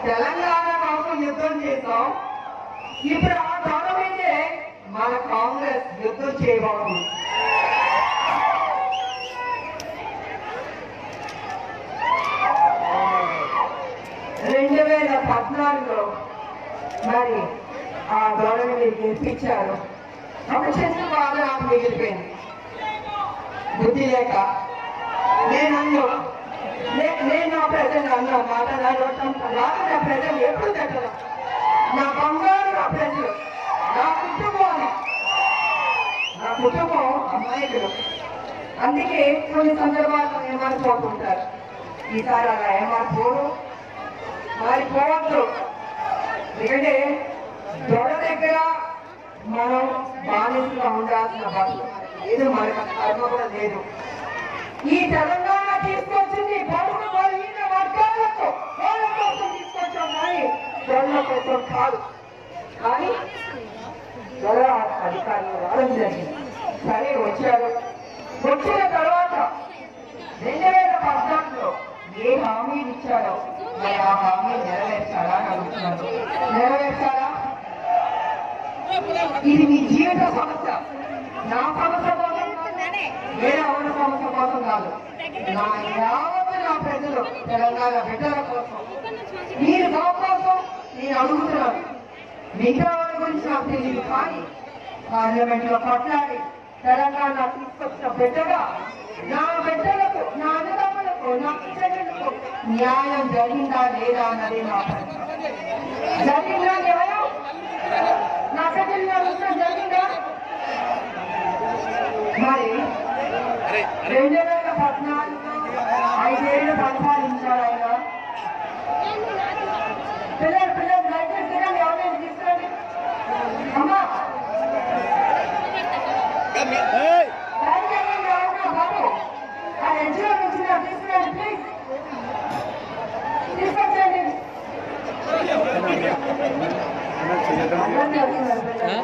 తెలంగాణ కోసం యుద్ధం చేసాం ఇప్పుడు ఆ గొడవ మీదే మన కాంగ్రెస్ యుద్ధం చేయబోతుంది రెండు వేల పద్నాలుగులో మరి ఆ గొడవని గెలిపించారు ఒక చిన్న బాధ నాకు మిగిలిపోయింది బుద్ధి లేక నేను అన్ను నే- నేను నా ప్రజలు అన్న మాట నా నోటం రాక నా ప్రజలు ఎప్పుడు తగ్గదు నా బంగారు నా ప్రజలు నా కుటుంబం అది. నా కుటుంబం అమ్మాయిలు అందుకే కొన్ని సందర్భాల్లో ఏమనుకోకుంటారు ఈసారి అలా ఏమనుకోరు మారిపోవద్దు ఎందుకంటే దొడ దగ్గర మనం బానిసగా ఉండాల్సిన బతుకు మనకి లేదు మనకు అంత కర్మ కూడా లేదు ఈ తెలంగాణ తీసుకొచ్చింది బడుగు బలహీన వర్గాలకు వాళ్ళ కోసం తీసుకొచ్చాం కానీ దొరల కోసం కాదు కానీ దొర అధికారులు రావడం జరిగింది సరే వచ్చారు వచ్చిన తర్వాత రెండు వేల పద్నాలుగులో ఏ హామీలు ఇచ్చారో మరి ఆ హామీ నెరవేర్చారా అని అడుగుతున్నాను నెరవేర్చారా ఇది మీ జీవిత సమస్య నా సమస్య కోసం కాదు. వేరే ఎవరి సమస్య కోసం కాదు నా యావత్ నా ప్రజలు తెలంగాణ బిడ్డల కోసం మీరు మా కోసం నేను అడుగుతున్నాను మిగతా వాళ్ళ గురించి నాకు తెలియదు కానీ పార్లమెంట్ లో కొట్లాడి తెలంగాణ తీసుకొచ్చిన బిడ్డగా నా బిడ్డలకు నా అన్నదమ్ములకు నా చెల్లెలకు న్యాయం జరిగిందా లేదా అన్నది నా ప్రశ్న జరిగిందా న్యాయం నా ప్రజలు అడుగుతున్నా జరిగిందా మరి రెండు వేల పద్నాలుగులో ఐదేళ్లు పరిపాలించారు ఆయన పిల్లలు పిల్లలు లైసెన్స్ తిరగండి ఎవరైనా తీసుకురండి అమ్మా లైన్ తిరగండి ఎవరైనా బాబు ఆ ఎడ్జిలో నుంచి తీసుకురండి ప్లీజ్ తీసుకొచ్చండి అందరూ చేస్తున్నారు పిల్లలు.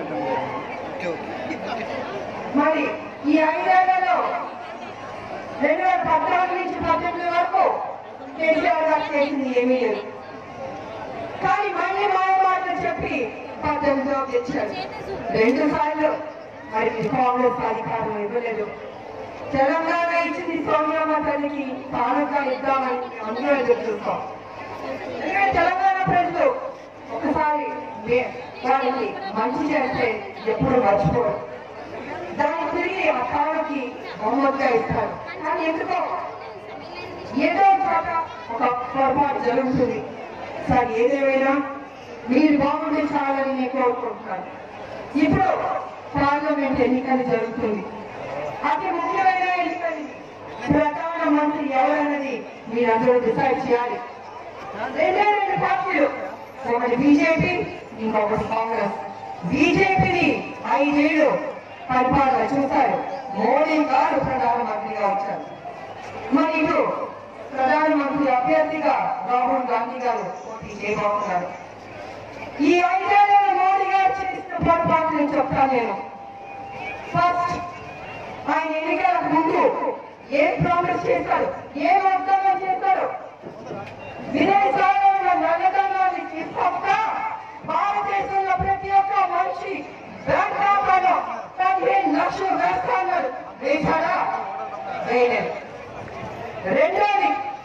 మరి ఈ ఐదేళ్లలో రెండు వేల పద్నాలుగు నుంచి పద్దెనిమిది వరకు కేసీఆర్ గారు చేసింది ఏమీ లేదు కానీ మళ్ళీ మాయ మాటలు చెప్పి పద్దెనిమిదిలో గెలిచారు రెండు సార్లు మరి మీ కాంగ్రెస్ అధికారం ఇవ్వలేదు తెలంగాణ ఇచ్చింది సోనియమ్మ తల్లికి తానుగా ఇద్దామని అందరూ ఎదురు చూస్తాం ఎందుకంటే తెలంగాణ ప్రజలు ఒకసారి మే- వారికి మంచి చేస్తే ఎప్పుడు మర్చిపోరు దాన్ని తిరిగి ఆ కాళ్ళకి బహుమతిగా ఇస్తారు కానీ ఎందుకో ఏదో చోట ఒక పొరపాటు జరుగుతుంది సార్ ఏదేమైనా మీరు బాగుంటే చాలని నేను కోరుకుంటున్నాను ఇప్పుడు పార్లమెంట్ ఎన్నికలు జరుగుతుంది అతి ముఖ్యమైన ఎన్నికలు ప్రధాన మంత్రి ఎవరన్నది మీరందరూ డిసైడ్ చేయాలి రెండే రెండు పార్టీలు ఒకటి బీజేపీ ఇంకొకటి కాంగ్రెస్ బీజేపీని ఐదేళ్లు పరిపాలన చూశారు మోడీ గారు ప్రధానమంత్రిగా వచ్చారు మరి ఇప్పుడు ప్రధానమంత్రి అభ్యర్థిగా రాహుల్ గాంధీ గారు పోటీ చేయబోతున్నారు ఈ ఐదేళ్లలో మోడీ గారు చేసిన పొరపాటు నేను చెప్తాను నేను ఫస్ట్ ఆయన ఎన్నికల ముందు ఏం ప్రామిస్ చేశారు ఏం వాగ్దానం చేశారు విదేశాలలో నల్లధనాన్ని తీసుకొస్తా భారతదేశంలో ప్రతి ఒక్క మనిషి బ్యాంక్ ఖాతాలో పదిహేను లక్షలు వేస్తాన్నారు వేశారా వేయలేదు రెండోది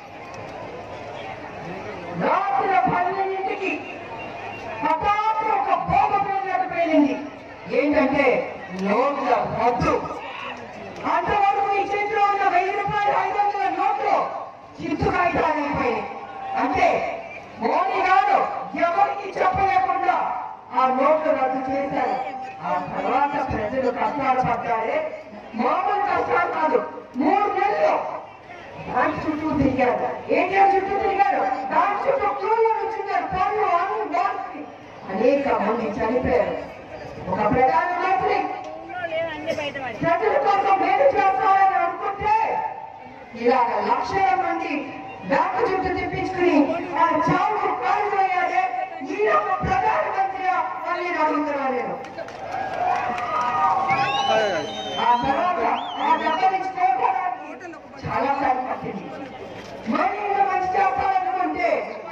రాత్రి పన్నెండింటికి హఠాత్తు ఒక బోగ పేలినట్టు పేలింది ఏంటంటే నోట్ల రద్దు అంతవరకు ఈ చేతిలో ఉన్న వెయ్యి రూపాయలు ఐదు వందల నోట్లు చిత్తు కాగితాలు అయిపోయినాయి అంటే మోడీ గారు ఎవరికి చెప్పలేకుండా ఆ నోట్లు రద్దు చేశారు ఆ తర్వాత ప్రజలు కష్టాలు పడ్డారే మామూలు కష్టాలు కాదు మూడు నెలలు దాని చుట్టూ తిరిగారు ఏటీఎం చుట్టూ తిరిగారు దాని చుట్టూ క్యూలో నుంచున్నారు పనులు అన్ని మార్చి అనేక మంది చనిపోయారు ఒక ప్రధానమంత్రి ప్రజల కోసం మేలు చేస్తారని అనుకుంటే ఇలాగ లక్షల మంది బ్యాంకు చుట్టూ తిప్పించుకుని ఆ చావుకు కాలిపోయాడే ఈ యొక్క ప్రధానమంత్రిగా మళ్ళీ అడుగుతున్నా నేను ఆ తర్వాత ఆ డబ్బు నుంచి కోరుకోవడానికి చాలా టైం పట్టింది మళ్ళీ ఇంకా మంచి చేస్తారనుకుంటే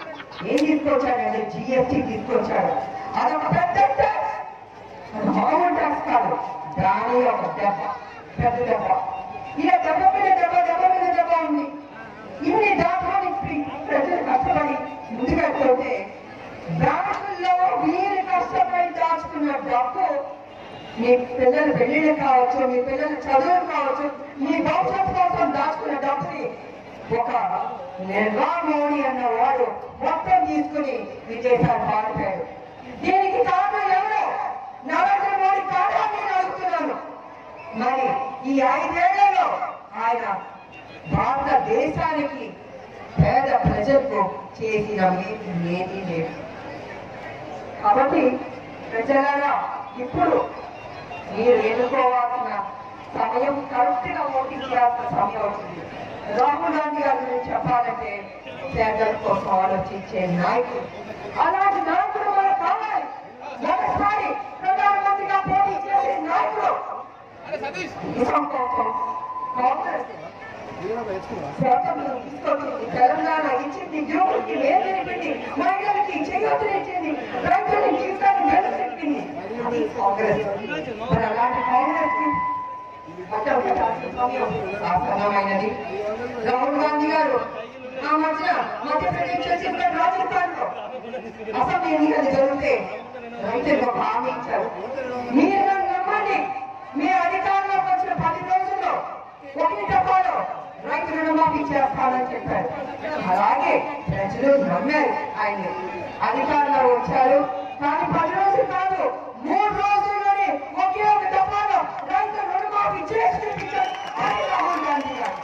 ఏం తీసుకొచ్చాడంటే జిఎస్టీ తీసుకొచ్చాడు అదొక పెద్ద ట్యాక్స్ అది మామూలు ట్యాక్స్ కాదు దాని ఒక దెబ్బ పెద్ద దెబ్బ ఇలా దెబ్బ మీద దెబ్బ దెబ్బ మీద దెబ్బ ఉంది ఇన్ని దాంట్లో ప్రజలు కష్టపడి ముందుకెళ్తుంటే బ్యాంకుల్లో వీరు కష్టపడి దాచుకున్న డబ్బు మీ పిల్లల పెళ్లిళ్ళు కావచ్చు మీ పిల్లల చదువులు కావచ్చు మీ భవిష్యత్తు కోసం దాచుకున్న డబ్బుని ఒక నిర్మా మోడీ అన్న వాడు మొత్తం తీసుకుని విజయసాయి పారిపోయాడు దీనికి కారణం ఎవరు నరేంద్ర మోడీ కారణాన్ని నేను అడుగుతున్నాను మరి ఈ ఐదేళ్లలో ఆయన భారతదేశానికి పేద ప్రజలకు చేసినవి ఏమీ లేదు కాబట్టి ప్రజలారా ఇప్పుడు మీరు ఎన్నుకోవాల్సిన సమయం కరెక్ట్ గా ఓటింగ్ చేయాల్సిన సమయం వచ్చింది రాహుల్ గాంధీ గారి గురించి చెప్పాలంటే పేదల కోసం ఆలోచించే నాయకుడు అలాంటి నాయకుడు మనకు కావాలి మొదటిసారి ప్రధానమంత్రిగా పోటీ చేసే నాయకుడు దేశం కోసం కాంగ్రెస్ స్వాతంత్రం తీసుకొచ్చింది తెలంగాణ ఇచ్చింది యువకులకి వేలు నింపింది మహిళలకి చేయొచ్చింది రైతుల జీవితాన్ని వెలుసెట్టింది అది కాంగ్రెస్ మరి అలాంటి కాంగ్రెస్ కి పట్టం కట్టాల్సిన సమయం ఆసన్నమైనది రాహుల్ గాంధీ గారు ఆ మధ్య మధ్యప్రదేశ్ ఛత్తీస్గఢ్ రాజస్థాన్ లో అసెంబ్లీ ఎన్నికలు జరిగితే రైతులకు ఒక హామీ ఇచ్చారు మీరు నన్ను నమ్మండి మీ అధికారంలోకి వచ్చిన పది రోజుల్లో ఒకటి డబ్బాలో రైతు రుణమాఫీ చేస్తానని చెప్పారు అలాగే ప్రజలు నమ్మారు ఆయన అధికారంలో వచ్చారు కానీ పది రోజులు కాదు మూడు రోజుల్లోనే ఒకే ఒక డబ్బాలో రైతు రుణమాఫీ చేసి చూపించారు అది రాహుల్ గాంధీ గారు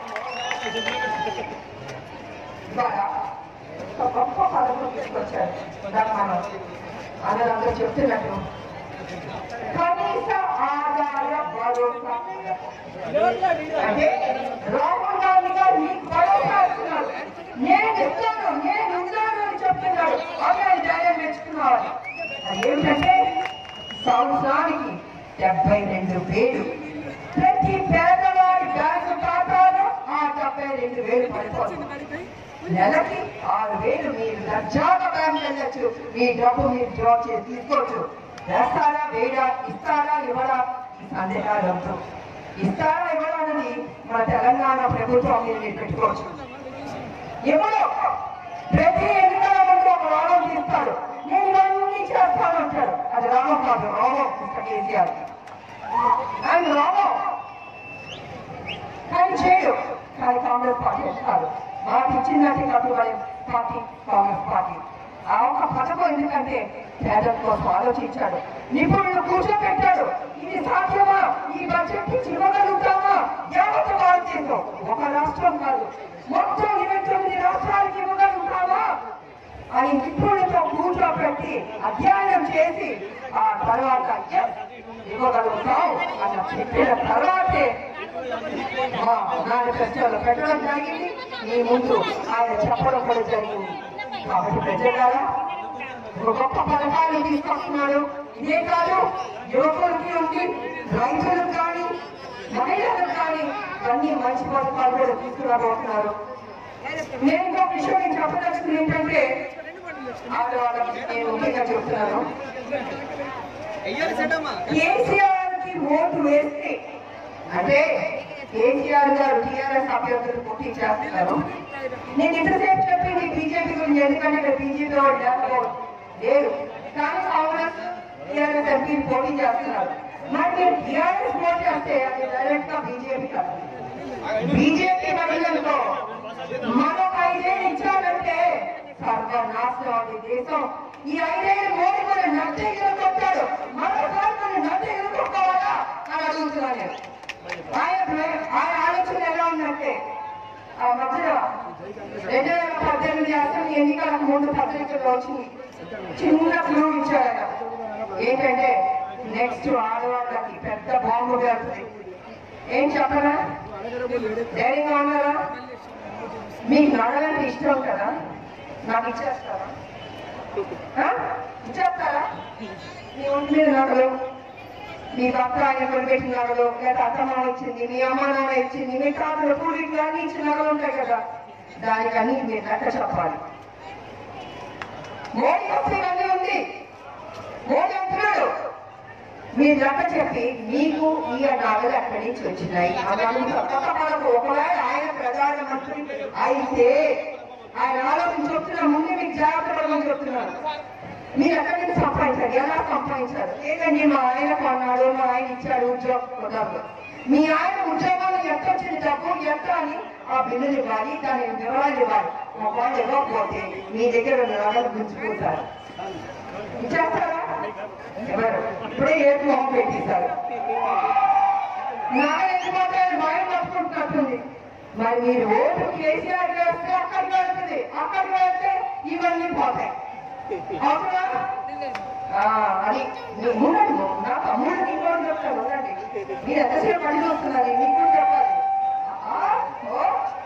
ద్వారా ఒక గొప్ప పథకం తీసుకొచ్చారు దాన్ని మనం అందరందరూ చెప్తున్నట్టు కనీస ఆదాయ భరోసా అంటే రాహుల్ గాంధీ గారు మీకు భరోసా ఇస్తున్నారు నేను ఇస్తాను నేను ఉన్నాను అని చెప్తున్నాడు అదే ఆయన ధైర్యం తెచ్చుకున్నారు అదేమిటంటే సంవత్సరానికి డెబ్బై రెండు వేలు ప్రతి పేదవాడి బ్యాంకు ఖాతాలో ఆ డెబ్బై రెండు వేలు పడిపోతుంది నెలకి ఆరు వేలు మీరు దర్జాగా బ్యాంక్ వెళ్ళచ్చు మీ డబ్బు మీరు డ్రా చేసి తీసుకోవచ్చు వేస్తారా వేయడా ఇస్తారా ఇవ్వడా ఈ సందేహాలు వద్దు ఇస్తారా ఇవ్వడా అనేది మన తెలంగాణ ప్రభుత్వం మీద మీరు పెట్టుకోవచ్చు ఎప్పుడో ప్రతి ఎన్నికల ముందు ఒక రామం తీస్తాడు నేను ఇవన్నీ చేస్తానంటాడు అది రామం కాదు రామం మిస్టర్ కేసీఆర్ ఆయన రామం కానీ చేయడు కానీ కాంగ్రెస్ పార్టీ కాదు మాకు ఇచ్చిందంటే కట్టుబడి పార్టీ కాంగ్రెస్ పార్టీ ఆ ఒక్క పథకం ఎందుకంటే పేదల కోసం ఆలోచించాడు నిపుణులు కూర్చోబెట్టాడు ఇది సాధ్యమా ఈ బడ్జెట్ నుంచి ఇవ్వగలుగుతామా యావత్ భారతదేశం ఒక రాష్ట్రం కాదు మొత్తం ఇరవై తొమ్మిది రాష్ట్రాలకి ఇవ్వగలుగుతామా అని నిపుణులతో కూర్చోబెట్టి అధ్యయనం చేసి ఆ తర్వాత yes, ఇవ్వగలుగుతాం అన్న చెప్పిన తర్వాతే మా మేనిఫెస్టోలో పెట్టడం జరిగింది మీ ముందు ఆయన చెప్పడం కూడా జరిగింది కాబట్టి ప్రజలారా ఒక గొప్ప పథకాలు తీసుకొస్తున్నాడు ఇదే కాదు యువకులకి ఉంది రైతులకు కానీ మహిళలకు కానీ అన్ని మంచి పథకాలు కూడా తీసుకురాబోతున్నారు నేను ఇంకొక విషయం నేను చెప్పదలుచుకుంది ఏంటంటే ఆడవాళ్ళకి నేను ముఖ్యంగా చెప్తున్నాను కేసీఆర్ కి ఓటు వేస్తే అంటే కేసీఆర్ గారు టీఆర్ఎస్ అభ్యర్థులు పోటీ చేస్తున్నారు నేను ఇంతసేపు చెప్పింది బీజేపీ గురించి ఎందుకంటే ఇక్కడ బీజేపీ వాడు లేకపోవడం లేదు కానీ కాంగ్రెస్ టీఆర్ఎస్ ఎంపీలు పోటీ చేస్తున్నారు మరి మీరు టీఆర్ఎస్ పోటీ చేస్తే అది డైరెక్ట్ గా బీజేపీ కాదు బీజేపీ మహిళలతో మరొక ఐదేళ్ళు ఇచ్చారంటే సర్వనాశనం అది దేశం ఈ ఐదేళ్ళు మోడీ మన నచ్చ ఎదుర్కొంటాడు మరోసారి మన నచ్చ ఎదుర్కోవాలా అని అడుగుతున్నాను నేను. ఆయన ప్రే- ఆయన ఆలోచన ఎలా ఉందంటే ఆ మధ్యలో రెండు వేల పద్దెనిమిది అసెంబ్లీ ఎన్నికలకు ముందు పత్రికల్లో వచ్చింది చిన్న క్లూ ఇచ్చారట ఏంటంటే నెక్స్ట్ ఆడవాళ్ళకి పెద్ద బాంబు వేస్తుంది ఏం చెప్పరా ధైర్యంగా ఉన్నారా మీకు నడలంటే ఇష్టం కదా నాకు ఇచ్చేస్తారా ఆ? ఇచ్చేస్తారా మీ ఒంటి మీద నగలు మీ భర్త ఆయన కొనిపెట్టిన నగలు లేదా అత్తమ్మ ఇచ్చింది మీ అమ్మ నాన్న ఇచ్చింది మీ తాతలు పూర్వీకులు అన్ని ఇచ్చిన నగలు ఉంటాయి కదా దానికన్నీ మీరు లెక్క చెప్పాలి మోడీ వస్తే ఇవన్నీ ఉంది మోడీ అంటున్నాడు మీరు లెక్క చెప్పి మీకు ఈ నగలు ఎక్కడి నుంచి వచ్చినాయి అన్నాడు కొత్త మనకు ఒకవేళ ఆయన ప్రధానమంత్రి అయితే ఆయన ఆలోచించి చెప్తున్నా ముందే మీకు జాగ్రత్త పడమని చెప్తున్నాను మీరు ఎక్కడి నుంచి సంపాదించారు ఎలా సంపాదించారు లేదండి మా ఆయన కొన్నాడు మా ఆయన ఇచ్చాడు ఉద్యోగం కుదరదు మీ ఆయన ఉద్యోగంలో ఎంత వచ్చింది డబ్బు ఎంత అని ఆ బిల్లులు ఇవ్వాలి దాని వివరాలు ఇవ్వాలి ఒకవేళ ఇవ్వకపోతే మీ దగ్గర ఉన్న నగలు గుంజుకుంటారు ఇచ్చేస్తారా ఎవరు ఇప్పుడే ఏడు మొహం పెట్టేశారు నాన్న ఎందుకంటే భయం పట్టుకుంటున్నట్టుంది మరి మీరు ఓటు కేసీఆర్ వేస్తే అక్కడికి వెళ్తుంది అక్కడికి వెళ్తే ఇవన్నీ పోతాయి అవునా ఆ, అది మీరు ఉండండి నా తమ్ముడికి ఇంకోటి చెప్తాను ఉండండి మీరు ఎంతసేపు పడి చూస్తున్నారు మీకు కూడా చెప్పాలి ఆ, ఓ.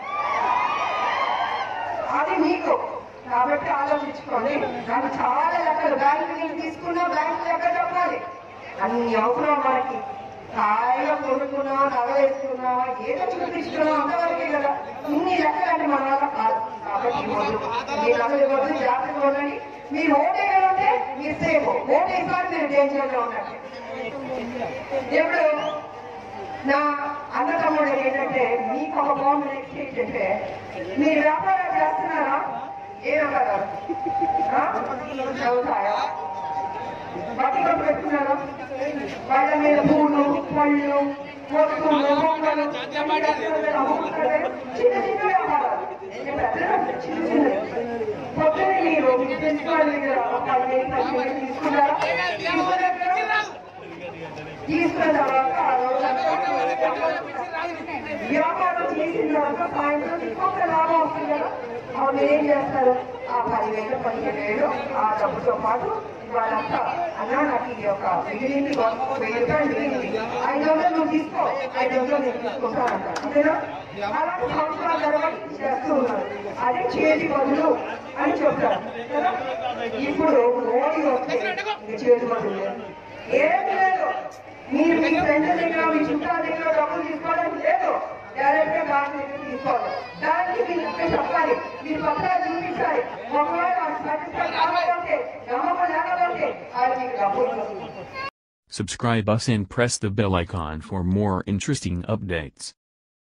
అది మీకు కాబట్టి ఆలోచించుకోండి నాకు చాలా లెక్కలు బ్యాంకు నుంచి తీసుకున్నా బ్యాంకు లెక్క చెప్పాలి అన్ని అవసరం మనకి హాయిగా కొనుక్కున్నావా నగలేసుకున్నావా ఏదో చూపించుకున్నావా అంతవరకే కదా ఇన్ని లెక్కలు అంటే మన వల్ల కాదు కాబట్టి ఇవ్వద్దు మీ నగలు ఇవ్వద్దు జాగ్రత్తగా ఉండండి మీరు ఓటేయగలంటే మీరు సేఫ్ ఓటేసారి మీరు డేంజర్ లో ఉండండి ఇప్పుడు నా అన్నతమ్ముడు ఏంటంటే మీకు ఒక బాగుంది నెక్స్ట్ ఏంటంటే మీరు వ్యాపారం చేస్తున్నారా ఏ వ్యాపారం ఆ? వ్యవసాయం బట్టి కొట్టు పెట్టుకున్నారా వాళ్ళ మీద పూలు పళ్ళు వస్తువులు బొమ్మలు అమ్ముకుంటారే. చిన్న చిన్న వ్యాపారాలు నేను పెద్దగా చిన్న చిన్నవి పొద్దున్నే మీరు ప్రిన్సిపాల్ దగ్గర ఒక పది వేలు పదిహేను వేలు తీసుకున్నారా తీసుకున్నారా? తీసుకున్న తర్వాత ఆ రోజంతా వ్యాపారం చేసిన తర్వాత సాయంత్రం ఇంకొక లాభం వస్తుంది కదా అవును ఏం చేస్తారు ఆ పదివేలు పదిహేను వేలు ఆ డబ్బుతో పాటు వాళ్ళంతా అన్నా నాకు ఇది ఒక మిగిలింది ఒక వెయ్యి రూపాయలు మిగిలింది ఐదు వందలు నువ్వు తీసుకో ఐదు వందలు నేను తీసుకుంటానంట అంతేనా అలాంటి సంవత్సరాల తర్వాత చేస్తూ ఉన్నారు అదే చేతి బదులు అని చెప్తారు కదా ఇప్పుడు మోడీ వస్తే ఇంక చేతి బదులు లేదు. ఏం లేదు మీరు మీ ఫ్రెండ్ దగ్గర మీ చుట్టాల దగ్గర డబ్బులు తీసుకోవడానికి లేదు డైరెక్ట్ గా బ్యాంక్ దగ్గర తీసుకోవాలి దానికి మీరు ఇక్కడ చెప్పాలి మీరు పత్రాలు చూపించాలి ఒకవేళ సాటిస్ఫై కావాలంటే నమ్మకం లేకపోతే ఆయన మీకు డబ్బులు ఇవ్వదు. Subscribe us and press the bell icon for more interesting updates.